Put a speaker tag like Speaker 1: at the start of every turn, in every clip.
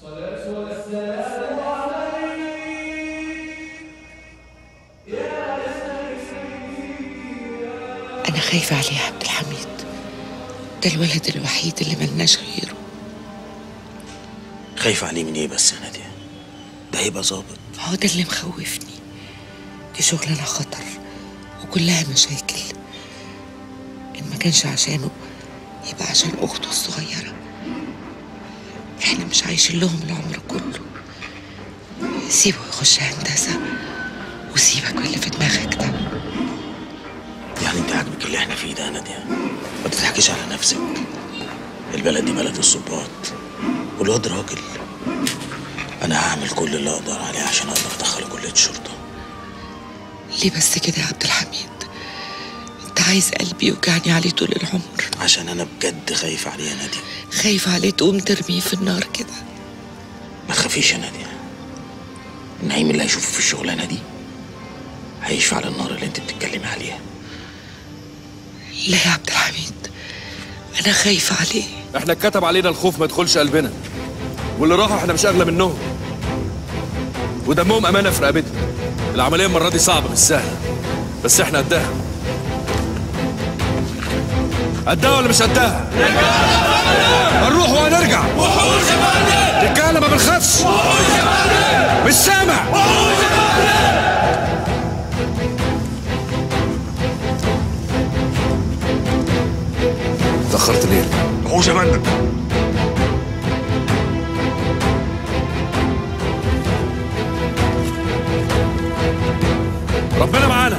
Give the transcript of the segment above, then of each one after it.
Speaker 1: أنا خايفة عليه يا عبد الحميد ده الولد الوحيد اللي ملناش غيره
Speaker 2: خايف عليه من ايه بس يا ناديه ده هيبقى ظابط
Speaker 1: هو ده اللي مخوفني دي شغلانة خطر وكلها مشاكل إن ما كانش عشانه يبقى عشان أخته الصغيرة إحنا مش عايشين لهم العمر كله سيبه يخش هندسة وسيبك من اللي في دماغك ده
Speaker 2: يعني انت عاجبك اللي احنا فيه ده يا ناديه ما تضحكيش على نفسك البلد دي بلد الظباط والواد راجل انا هعمل كل اللي اقدر عليه عشان اقدر ادخله كليه الشرطه
Speaker 1: ليه بس كده يا عبد الحميد انت عايز قلبي يوجعني عليه طول العمر
Speaker 2: عشان انا بجد خايف عليه يا ناديه
Speaker 1: خايف عليه تقوم ترميه في النار كده
Speaker 2: ما تخافيش يا ناديه النعيم اللي هيشوفه في الشغلانه دي هيشفع على النار اللي انت بتتكلمي عليها
Speaker 1: لا يا عبد الحميد انا خايفة عليه
Speaker 3: احنا اتكتب علينا الخوف ما يدخلش قلبنا واللي راحوا احنا مش اغلى منهم ودمهم امانه في رقبتنا العمليه المره دي صعبه مش سهله بس احنا قدها قدها ولا مش قدها؟ هنروح وهنرجع رجاله ما بنخافش مش سامع اتأخرت ليه؟
Speaker 4: وحوش يا فندم
Speaker 3: ربنا معانا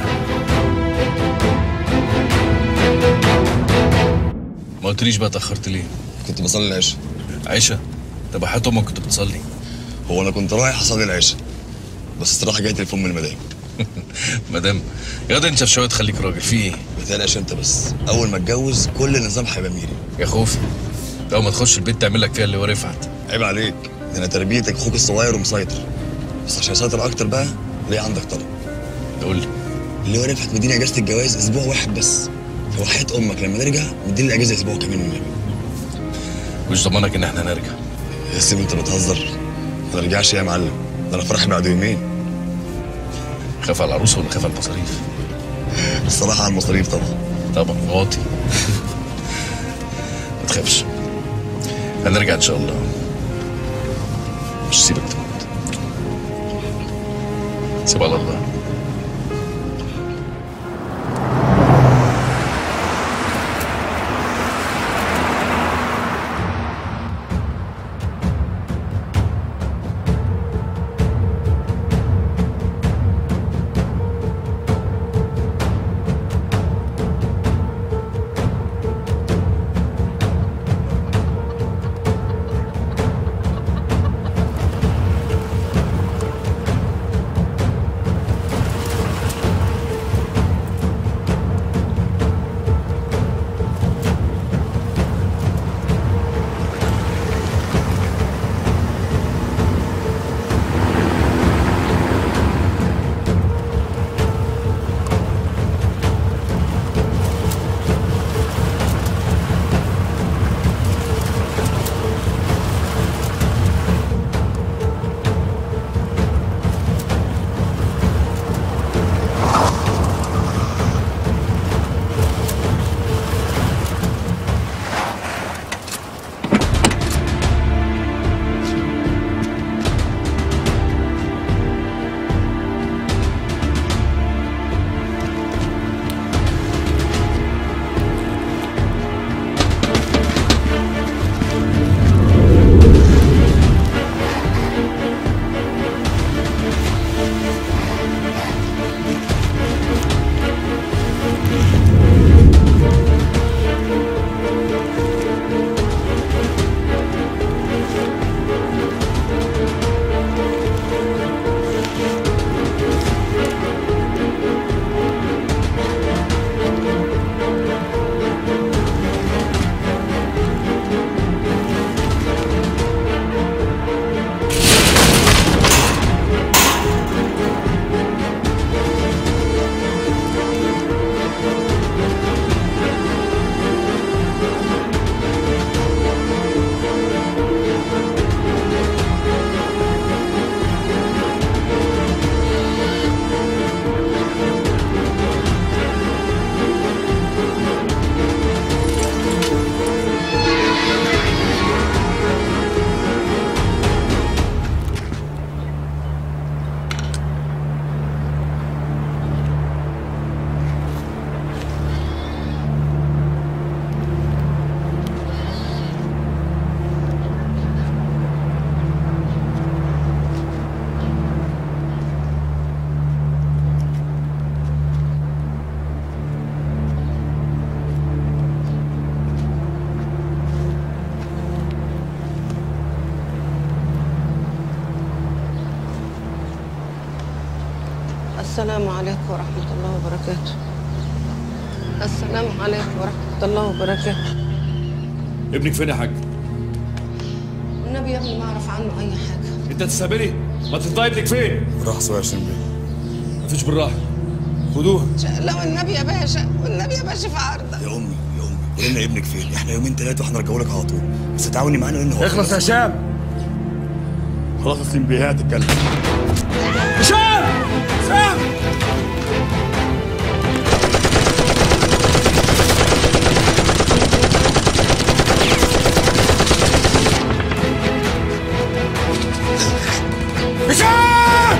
Speaker 3: ما قلتليش بقى اتأخرت ليه؟
Speaker 4: كنت بصلي العشاء
Speaker 3: عيشة طب حياة امك كنت بتصلي
Speaker 4: هو انا كنت رايح اصلي العشاء بس الصراحه جاي تليفون من المدام
Speaker 3: مدام يا ده انت في شويه تخليك راجل في ايه؟
Speaker 4: ما تقلقش انت بس اول ما اتجوز كل النظام هيبقى ميري
Speaker 3: يا خوفي اول ما تخش البيت تعمل لك فيها اللي هو رفعت
Speaker 4: عيب عليك ده انا تربيتك اخوك الصغير ومسيطر بس عشان اسيطر اكتر بقى ليه عندك طلب
Speaker 3: قول لي
Speaker 4: اللي هو رفعت مديني اجازه الجواز اسبوع واحد بس فوحياة امك لما نرجع مديني الاجازه اسبوع كمان والنبي
Speaker 3: مش ضمانك ان احنا نرجع
Speaker 4: يا سيدي انت بتهزر ما نرجعش يا معلم ده انا فرحي بعد يومين
Speaker 3: خاف على العروسه ولا خاف على المصاريف؟
Speaker 4: الصراحه على المصاريف طبعا
Speaker 3: طبعا واطي ما تخافش هنرجع ان شاء الله مش سيبك تموت سيب على الله
Speaker 5: السلام عليكم ورحمة الله وبركاته السلام عليكم ورحمة الله وبركاته
Speaker 6: ابنك فين يا حاج؟
Speaker 5: النبي يا ابني ما أعرف عنه أي حاجة
Speaker 6: انت تستقبلي؟ ما تفضلي ابنك فين؟
Speaker 3: راح صغير سن بيه
Speaker 6: مفيش بالراحه خدوها
Speaker 5: لو النبي يا باشا والنبي يا باشا في عرضك
Speaker 4: يا امي يا امي قولي لنا ابنك فين احنا يومين ثلاثه واحنا نرجعه لك على طول بس تعاوني معانا لان هو
Speaker 6: اخلص يا هشام
Speaker 3: خلاص يا سن بيه هتتكلم
Speaker 6: هشام هشام هشام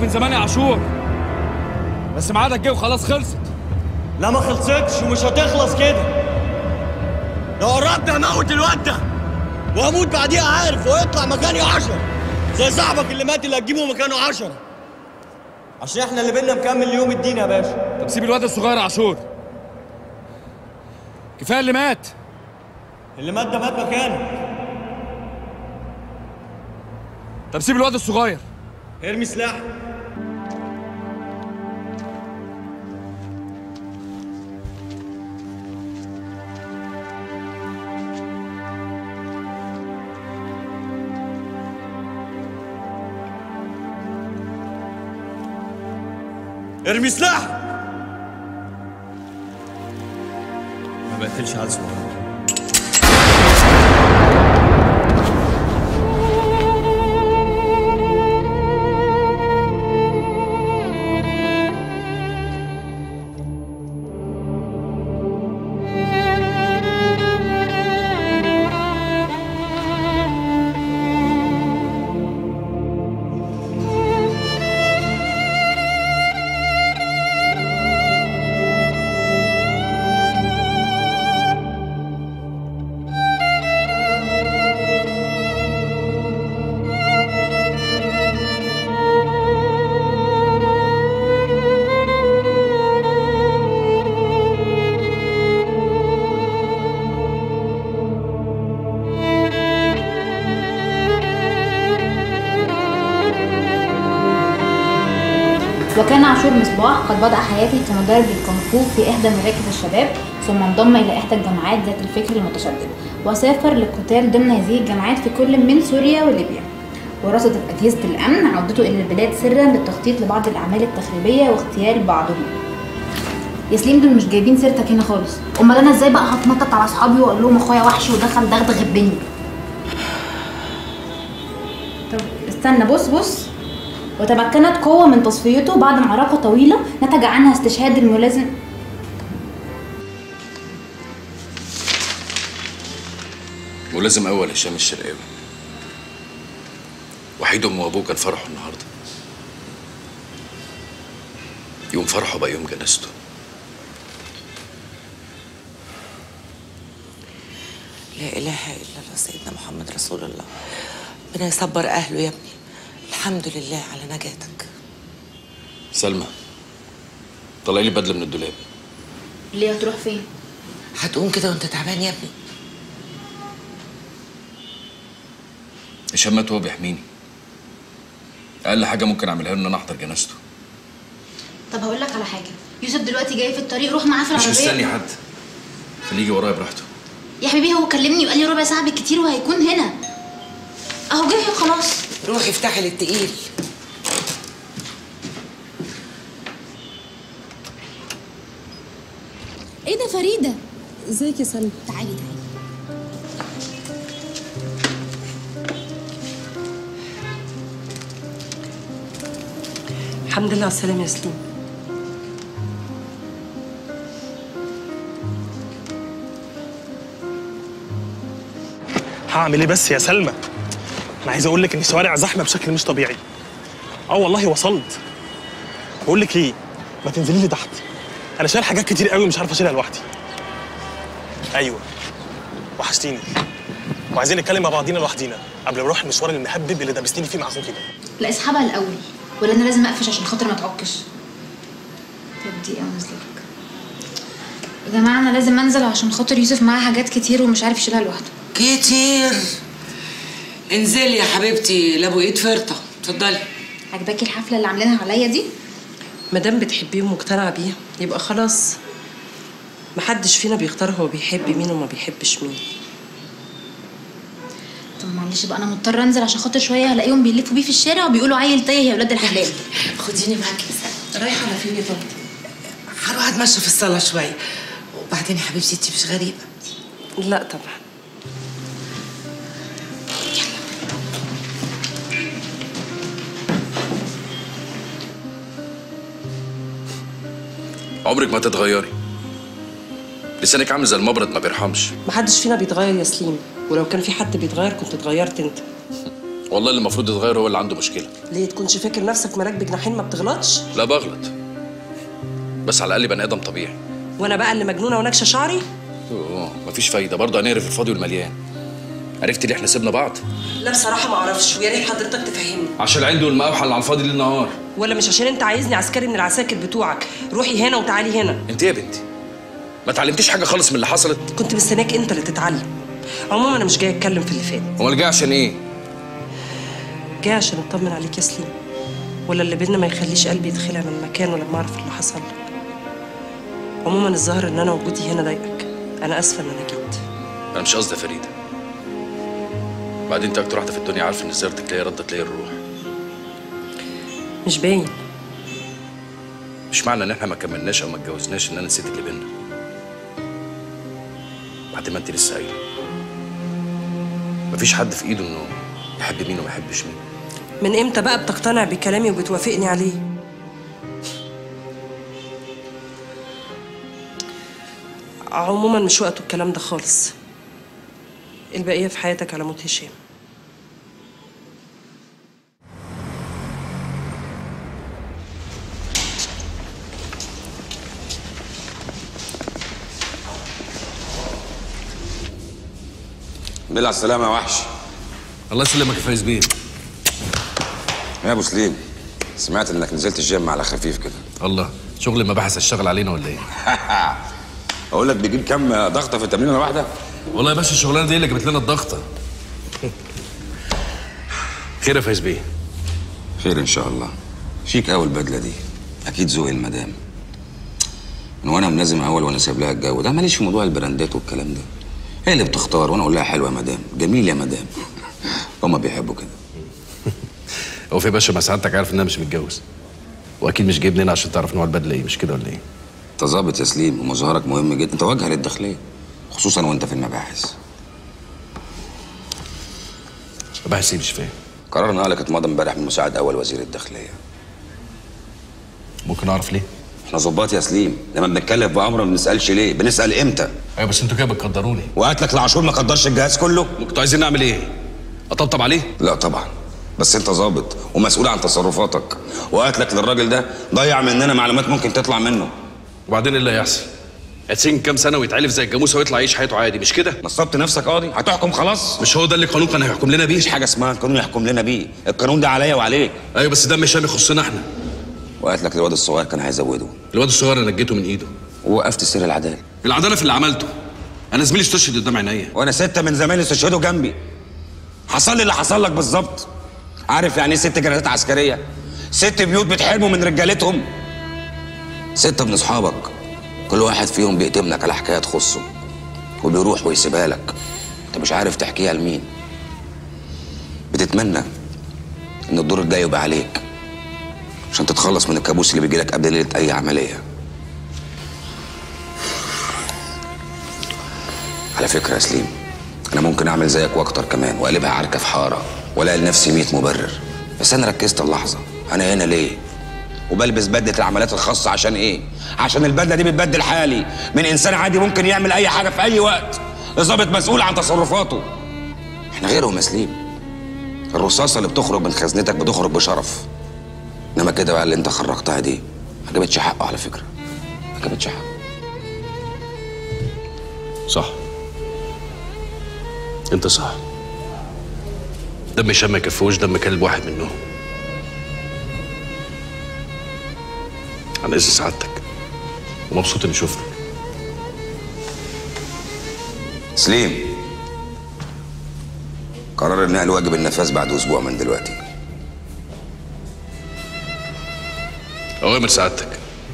Speaker 6: من زمان يا عاشور بس ميعادك جه وخلاص خلصت
Speaker 7: لا ما خلصتش ومش هتخلص كده لو قربت هموت الواد ده وهموت بعديها عارف ويطلع مكاني عشرة زي صاحبك اللي مات اللي هتجيبه مكانه عشرة عشان احنا اللي بينا مكمل يوم الدين يا باشا
Speaker 6: طب سيب الواد الصغير يا عاشور كفايه اللي مات
Speaker 7: اللي مات ده مات مكانك
Speaker 6: طب سيب الواد الصغير
Speaker 7: ارمي سلاحك ارمي سلاحك ما بقتلش عيال صغيره
Speaker 8: وكان عاشور مصباح قد بدأ حياته كمدرب للكونغ فو في إحدى مراكز الشباب ثم انضم إلى إحدى الجماعات ذات الفكر المتشدد وسافر للقتال ضمن هذه الجماعات في كل من سوريا وليبيا ورصدت أجهزة الأمن عودته إلى البلاد سرا للتخطيط لبعض الأعمال التخريبية واغتيال بعضهم ياسليم دول مش جايبين سيرتك هنا خالص امال انا ازاي بقى هتنطط على اصحابي واقول لهم اخويا وحش ودخل دغدغ البني طب استنى بص بص وتمكنت قوة من تصفيته بعد معركة طويلة نتج عنها استشهاد الملازم
Speaker 3: ملازم اول هشام الشرقاوي وحيد ام وابوه كان فرحه النهارده يوم فرحه بقى يوم جنازته
Speaker 1: لا اله الا الله سيدنا محمد رسول الله ربنا يصبر اهله يا ابني الحمد لله على نجاتك
Speaker 3: سلمى طلعي لي بدله من الدولاب
Speaker 8: ليه هتروح فين؟
Speaker 1: هتقوم كده وانت تعبان يا ابني
Speaker 3: هشام مات وهو بيحميني اقل حاجه ممكن اعملها له ان انا احضر جنازته
Speaker 8: طب هقول لك على حاجة يوسف دلوقتي جاي في الطريق روح معاه في
Speaker 3: مش
Speaker 8: العربية
Speaker 3: مستني حد خليه يجي ورايا براحته
Speaker 8: يا حبيبي هو كلمني وقال لي ربع ساعة بالكتير وهيكون هنا اهو جاي خلاص
Speaker 1: روحي افتحي للتقيل
Speaker 8: ايه ده فريدة
Speaker 9: ازيك يا سلمى
Speaker 8: تعالي تعالي
Speaker 9: الحمد لله على السلامه يا سليم
Speaker 10: هعمل ايه بس يا سلمى انا عايز اقول لك ان الشوارع زحمه بشكل مش طبيعي اه والله وصلت بقول لك ايه ما تنزلي لي تحت انا شايل حاجات كتير قوي مش عارف اشيلها لوحدي ايوه وحشتيني وعايزين نتكلم مع بعضينا لوحدينا قبل ما نروح المشوار المهبب اللي دبستيني فيه مع اخوكي ده
Speaker 8: لا اسحبها الاول ولا انا لازم اقفش عشان خاطر ما تعكش طب دقيقة ونزلك يا جماعة انا لازم انزل عشان خاطر يوسف معاه حاجات كتير ومش عارف يشيلها لوحده
Speaker 1: كتير انزلي يا حبيبتي لابو ايد فرطه اتفضلي
Speaker 8: عجباكي الحفلة اللي عاملينها عليا دي
Speaker 9: ما دام بتحبيه ومقتنعه بيه يبقى خلاص محدش فينا بيختار هو بيحب مين وما بيحبش مين
Speaker 8: طب معلش بقى انا مضطرة انزل عشان خاطر شوية هلاقيهم بيلفوا بيه في الشارع وبيقولوا عيل تايه يا ولاد الحلال
Speaker 1: خديني معاكي يا سلمى
Speaker 9: رايحه على فين يا طنط
Speaker 1: هروح اتمشى في الصاله شويه وبعدين يا حبيبتي انت مش غريبه
Speaker 9: لا طبعا
Speaker 3: عمرك ما تتغيري لسانك عامل زي المبرد ما بيرحمش
Speaker 9: محدش فينا بيتغير يا سليم ولو كان في حد بيتغير كنت اتغيرت انت
Speaker 3: والله اللي المفروض يتغير هو اللي عنده مشكله
Speaker 9: ليه تكونش فاكر نفسك ملاك بجناحين ما بتغلطش
Speaker 3: لا بغلط بس على الاقل بني ادم طبيعي
Speaker 9: وانا بقى اللي مجنونه ونكشه شعري
Speaker 3: اوه مفيش فايده برضه هنعرف الفاضي والمليان عرفت ليه احنا سيبنا بعض
Speaker 9: لا بصراحه ما اعرفش ويا ريت حضرتك تفهمني
Speaker 3: عشان العند والمقاوحه اللي على الفاضي ليل نهار
Speaker 9: ولا مش عشان انت عايزني عسكري من العساكر بتوعك روحي هنا وتعالي هنا
Speaker 3: انت يا بنتي ما اتعلمتيش حاجه خالص من اللي حصلت
Speaker 9: كنت مستناك انت اللي تتعلم عموما انا مش جاي اتكلم في اللي فات
Speaker 3: امال جاي عشان ايه
Speaker 9: جاي عشان اطمن عليك يا سليم ولا اللي بينا ما يخليش قلبي يتخلع من مكانه لما اعرف اللي حصل لك عموما الظاهر ان انا وجودي هنا ضايقك انا اسفه ان انا جيت
Speaker 3: انا مش قصدي يا فريده بعدين انت اكتر واحده في الدنيا عارفه ان زيارتك ليا رده تلاقي الروح
Speaker 9: مش باين
Speaker 3: مش معنى ان احنا ما كملناش او ما اتجوزناش ان انا نسيت اللي بينا بعد ما انت لسه قايله مفيش حد في ايده انه يحب مين وما يحبش مين
Speaker 9: من امتى بقى بتقتنع بكلامي وبتوافقني عليه عموما مش وقته الكلام ده خالص البقية في حياتك على موت هشام
Speaker 11: بالله على السلامة يا وحش
Speaker 3: الله يسلمك يا فايز بيه
Speaker 11: يا ابو سليم سمعت انك نزلت الجيم على خفيف كده
Speaker 3: الله شغل المباحث اشتغل علينا ولا ايه
Speaker 11: اقول لك بيجيب كام ضغطه في التمرينه الواحده
Speaker 3: والله يا باشا الشغلانه دي اللي جابت لنا الضغطه خير يا فايز بيه
Speaker 11: خير ان شاء الله شيك قوي البدله دي اكيد ذوق المدام من وانا ملازم اول وانا سايب لها الجو ده ماليش في موضوع البراندات والكلام ده هي اللي بتختار وانا اقول لها حلوه يا مدام جميل يا مدام هما بيحبوا كده
Speaker 3: هو في باشا ما سعادتك عارف ان انا مش متجوز واكيد مش جايبني هنا عشان تعرف نوع البدله ايه مش كده ولا ايه
Speaker 11: انت ظابط يا سليم ومظهرك مهم جدا انت واجهه للداخليه خصوصا وانت في المباحث
Speaker 3: مباحث ايه مش فاهم
Speaker 11: قرار نقلك اتمضى امبارح من مساعد اول وزير الداخليه
Speaker 3: ممكن اعرف ليه
Speaker 11: احنا ظباط يا سليم لما بنتكلف بامر ما بنسالش ليه بنسال امتى
Speaker 3: ايوه بس انتوا كده بتقدروني
Speaker 11: وقت لك العاشور ما قدرش الجهاز كله
Speaker 3: كنتوا عايزين نعمل ايه اطبطب عليه
Speaker 11: لا طبعا بس انت ظابط ومسؤول عن تصرفاتك وقت لك للراجل ده ضيع مننا معلومات ممكن تطلع منه
Speaker 3: وبعدين ايه اللي هيحصل هتسجن كام سنه ويتعلف زي الجاموسه ويطلع يعيش حياته عادي مش كده
Speaker 11: نصبت نفسك قاضي هتحكم خلاص
Speaker 3: مش هو ده اللي القانون كان هيحكم لنا بيه
Speaker 11: مفيش حاجه اسمها القانون يحكم لنا بيه القانون ده عليا وعليك
Speaker 3: ايوه بس ده مش يخصنا احنا
Speaker 11: وقت لك الواد الصغير كان هيزوده
Speaker 3: الواد الصغير انا نجيته من ايده
Speaker 11: ووقفت سر العداله
Speaker 3: العداله في اللي عملته انا زميلي استشهد قدام عينيا
Speaker 11: وانا ستة من زمايلي استشهدوا جنبي حصل لي اللي حصل لك بالظبط عارف يعني ايه ست جنازات عسكريه ست بيوت بتحرموا من رجالتهم ستة من اصحابك كل واحد فيهم بيأتمنك على حكايه تخصه وبيروح ويسيبها لك انت مش عارف تحكيها لمين بتتمنى ان الدور الجاي يبقى عليك عشان تتخلص من الكابوس اللي بيجيلك قبل ليله اي عمليه على فكره يا سليم انا ممكن اعمل زيك واكتر كمان واقلبها عركه في حاره والاقي لنفسي 100 مبرر بس انا ركزت اللحظه انا هنا ليه وبلبس بدله العمليات الخاصه عشان ايه عشان البدله دي بتبدل حالي من انسان عادي ممكن يعمل اي حاجه في اي وقت لظابط مسؤول عن تصرفاته احنا غيرهم يا سليم الرصاصه اللي بتخرج من خزنتك بتخرج بشرف انما كده بقى اللي انت خرجتها دي ما جابتش حقه على فكره ما جابتش حقه
Speaker 3: صح انت صح دم هشام ما يكفوش دم كلب واحد منهم انا اذن سعادتك ومبسوط اني شفتك
Speaker 11: سليم قرار النقل واجب النفاذ بعد اسبوع من دلوقتي
Speaker 3: اوامر سعادتك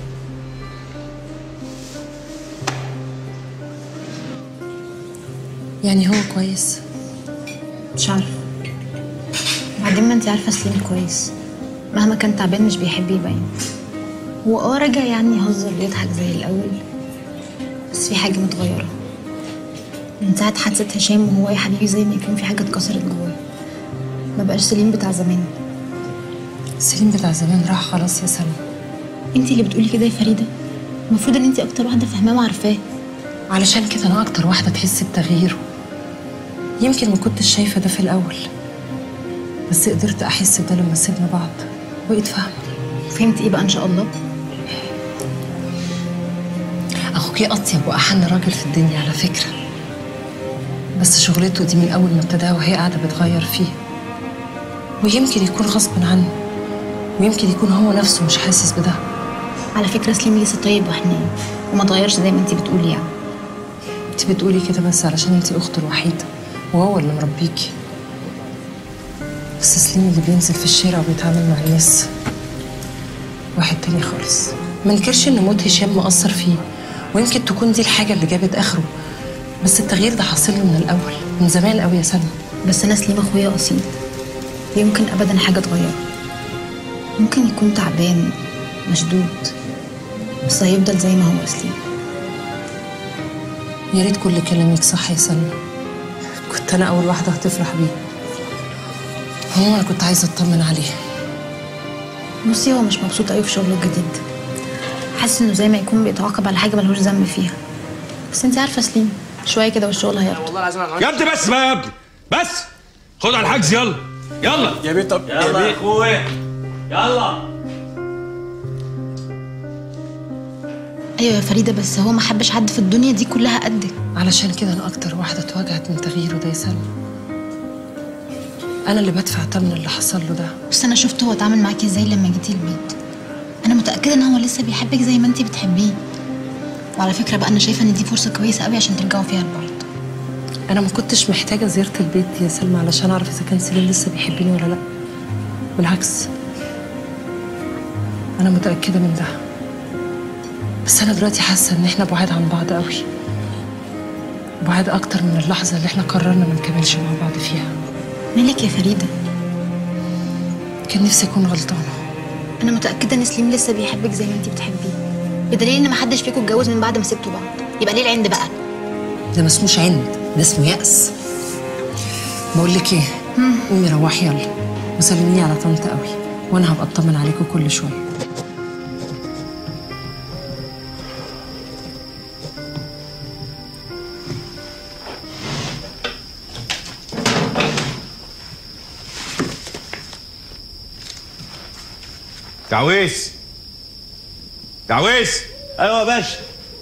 Speaker 9: يعني هو كويس
Speaker 8: مش عارفه بعدين ما انت عارفه سليم كويس مهما كان تعبان مش بيحب يبين هو اه رجع يعني يهزر ويضحك زي الاول بس في حاجه متغيره من ساعه حادثه هشام وهو يا حبيبي زي ما يكون في حاجه اتكسرت جواه ما بقاش سليم بتاع زمان
Speaker 9: سليم بتاع زمان راح خلاص يا سلمى
Speaker 8: انت اللي بتقولي كده يا فريده المفروض ان انت اكتر واحده فاهماه وعارفاه
Speaker 9: علشان كده انا اكتر واحده تحس بتغييره يمكن ما كنتش شايفه ده في الاول بس قدرت احس بده لما سيبنا بعض بقيت فاهمه
Speaker 8: فهمت ايه بقى ان شاء الله
Speaker 9: اخوكي اطيب واحن راجل في الدنيا على فكره بس شغلته دي من اول ما ابتداها وهي قاعده بتغير فيه ويمكن يكون غصب عنه ويمكن يكون هو نفسه مش حاسس بده
Speaker 8: على فكره سليم لسه طيب وحنين وما اتغيرش زي ما انت بتقولي يعني
Speaker 9: انت بتقولي كده بس علشان انت اخته الوحيده وهو اللي مربيكي بس سليم اللي بينزل في الشارع وبيتعامل مع الناس واحد تاني خالص ما انكرش ان موت هشام مأثر فيه ويمكن تكون دي الحاجه اللي جابت اخره بس التغيير ده حاصل له من الاول من زمان قوي يا سلمى
Speaker 8: بس انا سليم اخويا اصيل يمكن ابدا حاجه تغيره ممكن يكون تعبان مشدود بس هيفضل زي ما هو سليم
Speaker 9: يا ريت كل كلامك صح يا سلمى كنت انا اول واحده هتفرح بيه هو انا كنت عايزه اطمن عليه
Speaker 8: بصي هو مش مبسوط قوي في شغله الجديد حاسس انه زي ما يكون بيتعاقب على حاجه ملهوش ذنب فيها بس انت عارفه سليم شويه كده والشغل هياخده
Speaker 6: يا ابني بس بقى يا ابني بس خد على الحجز يلا يلا
Speaker 7: يا بيه طب
Speaker 6: يلا يا
Speaker 7: بيه
Speaker 6: اخويا يلا
Speaker 8: ايوه يا فريده بس هو ما حبش حد في الدنيا دي كلها قدك
Speaker 9: علشان كده انا اكتر واحده اتوجعت من تغييره ده يا سلمى انا اللي بدفع تمن اللي حصل له ده
Speaker 8: بس انا شفت هو اتعامل معاكي ازاي لما جيتي البيت انا متاكده ان هو لسه بيحبك زي ما انت بتحبيه وعلى فكره بقى انا شايفه ان دي فرصه كويسه قوي عشان ترجعوا فيها لبعض
Speaker 9: انا ما كنتش محتاجه زياره البيت يا سلمى علشان اعرف اذا كان سليم لسه بيحبني ولا لا بالعكس انا متاكده من ده بس انا دلوقتي حاسه ان احنا بعاد عن بعض قوي بعاد اكتر من اللحظه اللي احنا قررنا ما نكملش مع بعض فيها
Speaker 8: مالك يا فريده
Speaker 9: كان نفسي اكون غلطانه
Speaker 8: انا متاكده ان سليم لسه بيحبك زي ما انت بتحبيه بدليل ان محدش فيكم اتجوز من بعد ما سبتوا بعض يبقى ليه العند بقى
Speaker 9: ده ما اسموش عند ده اسمه يأس بقول لك ايه قومي روحي يلا وسلميني على طنط قوي وانا هبقى اطمن عليكم كل شويه
Speaker 6: تعويس تعويس
Speaker 7: ايوه يا باشا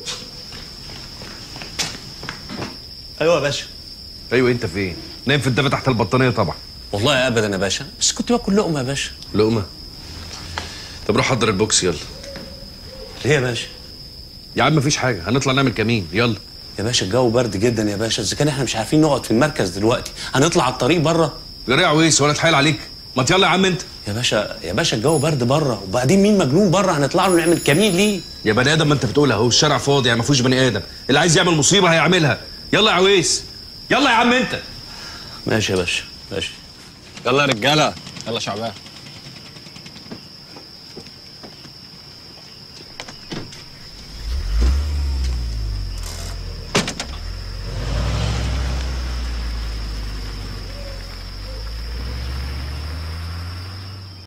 Speaker 7: ايوه يا باشا
Speaker 3: ايوه انت فين نايم في الدفا تحت البطانيه طبعا
Speaker 2: والله ابدا يا باشا بس كنت باكل لقمه يا باشا
Speaker 3: لقمه طب روح حضر البوكس يلا
Speaker 2: ليه يا باشا
Speaker 3: يا عم مفيش حاجه هنطلع نعمل كمين يلا
Speaker 2: يا باشا الجو برد جدا يا باشا اذا كان احنا مش عارفين نقعد في المركز دلوقتي هنطلع على الطريق بره
Speaker 3: جري عويس ولا اتحايل عليك ما يلا يا عم انت
Speaker 2: يا باشا يا باشا الجو برد بره وبعدين مين مجنون بره هنطلع له نعمل كمين ليه
Speaker 3: يا بني ادم ما انت بتقولها اهو الشارع فاضي يعني ما فيهوش بني ادم اللي عايز يعمل مصيبه هيعملها يلا يا عويس يلا يا عم انت
Speaker 2: ماشي يا باشا ماشي
Speaker 12: يلا يا رجاله يلا شعبان